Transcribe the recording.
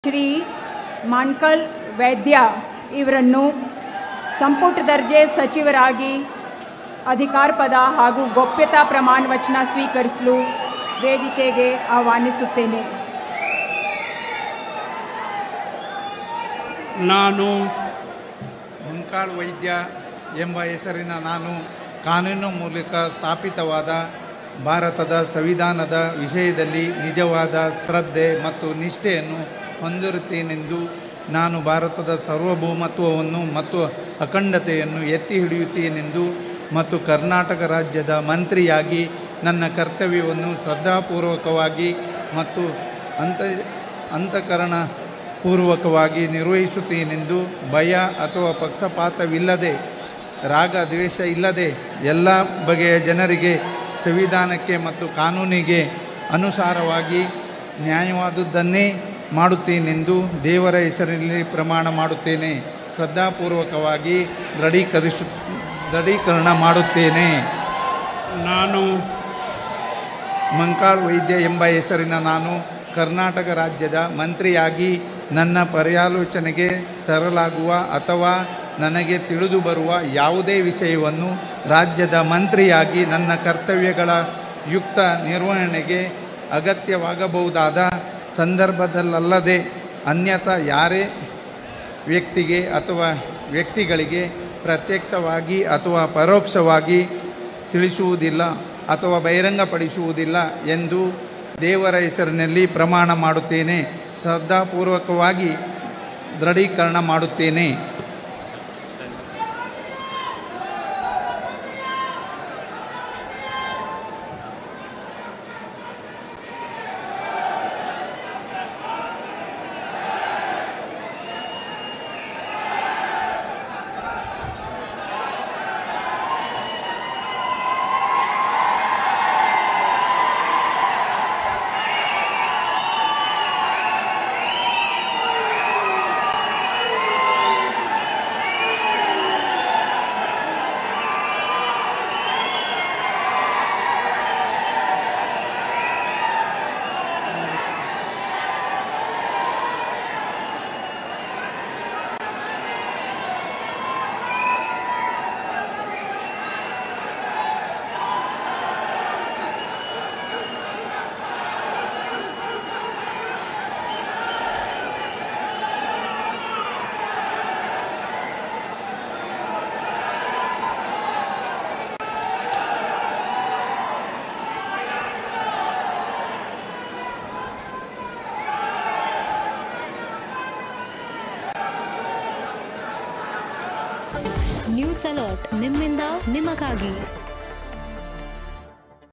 ಶ್ರೀ ಮಾಣ್ಕಲ್ ವೈದ್ಯ ಇವರನ್ನು ಸಂಪುಟ ದರ್ಜೆ ಸಚಿವರಾಗಿ ಅಧಿಕಾರ ಪದ ಹಾಗೂ ಗೋಪ್ಯತಾ ಪ್ರಮಾಣ ವಚನ ಸ್ವೀಕರಿಸಲು ವೇದಿಕೆಗೆ ಆಹ್ವಾನಿಸುತ್ತೇನೆ ನಾನು ಮುಂಕಾಳ್ ವೈದ್ಯ ಎಂಬ ಹೆಸರಿನ ನಾನು ಕಾನೂನು ಮೂಲಕ ಸ್ಥಾಪಿತವಾದ ಭಾರತದ ಸಂವಿಧಾನದ ವಿಷಯದಲ್ಲಿ ನಿಜವಾದ ಶ್ರದ್ಧೆ ಮತ್ತು ನಿಷ್ಠೆಯನ್ನು ಹೊಂದಿರುತ್ತೇನೆಂದು ನಾನು ಭಾರತದ ಸಾರ್ವಭೌಮತ್ವವನ್ನು ಮತ್ತು ಅಖಂಡತೆಯನ್ನು ಎತ್ತಿ ಹಿಡಿಯುತ್ತೇನೆಂದು ಮತ್ತು ಕರ್ನಾಟಕ ರಾಜ್ಯದ ಮಂತ್ರಿಯಾಗಿ ನನ್ನ ಕರ್ತವ್ಯವನ್ನು ಶ್ರದ್ಧಾಪೂರ್ವಕವಾಗಿ ಮತ್ತು ಅಂತ ಅಂತಃಕರಣ ಪೂರ್ವಕವಾಗಿ ನಿರ್ವಹಿಸುತ್ತೇನೆಂದು ಭಯ ಅಥವಾ ಪಕ್ಷಪಾತವಿಲ್ಲದೆ ರಾಗ ದ್ವೇಷ ಇಲ್ಲದೆ ಎಲ್ಲ ಬಗೆಯ ಜನರಿಗೆ ಸಂವಿಧಾನಕ್ಕೆ ಮತ್ತು ಕಾನೂನಿಗೆ ಅನುಸಾರವಾಗಿ ನ್ಯಾಯವಾದುದನ್ನೇ ಮಾಡುತ್ತೇನೆಂದು ದೇವರ ಹೆಸರಿನಲ್ಲಿ ಪ್ರಮಾಣ ಮಾಡುತ್ತೇನೆ ಶ್ರದ್ಧಾಪೂರ್ವಕವಾಗಿ ದೃಢೀಕರಿಸು ದೃಢೀಕರಣ ಮಾಡುತ್ತೇನೆ ನಾನು ಮಂಕಾಳ್ ವೈದ್ಯ ಎಂಬ ಹೆಸರಿನ ನಾನು ಕರ್ನಾಟಕ ರಾಜ್ಯದ ಮಂತ್ರಿಯಾಗಿ ನನ್ನ ಪರ್ಯಾಲೋಚನೆಗೆ ತರಲಾಗುವ ಅಥವಾ ನನಗೆ ತಿಳಿದು ಬರುವ ಯಾವುದೇ ವಿಷಯವನ್ನು ರಾಜ್ಯದ ಮಂತ್ರಿಯಾಗಿ ನನ್ನ ಕರ್ತವ್ಯಗಳ ಯುಕ್ತ ನಿರ್ವಹಣೆಗೆ ಅಗತ್ಯವಾಗಬಹುದಾದ ಸಂದರ್ಭದಲ್ಲಲ್ಲದೆ ಅನ್ಯಥಾ ಯಾರೇ ವ್ಯಕ್ತಿಗೆ ಅಥವಾ ವ್ಯಕ್ತಿಗಳಿಗೆ ಪ್ರತ್ಯಕ್ಷವಾಗಿ ಅಥವಾ ಪರೋಕ್ಷವಾಗಿ ತಿಳಿಸುವುದಿಲ್ಲ ಅಥವಾ ಬಹಿರಂಗಪಡಿಸುವುದಿಲ್ಲ ಎಂದು ದೇವರ ಹೆಸರಿನಲ್ಲಿ ಪ್ರಮಾಣ ಮಾಡುತ್ತೇನೆ ಶ್ರದ್ಧಾಪೂರ್ವಕವಾಗಿ ದೃಢೀಕರಣ ಮಾಡುತ್ತೇನೆ ನ್ಯೂಸ್ ಅಲರ್ಟ್ ನಿಮ್ಮಿಂದ ನಿಮಗಾಗಿ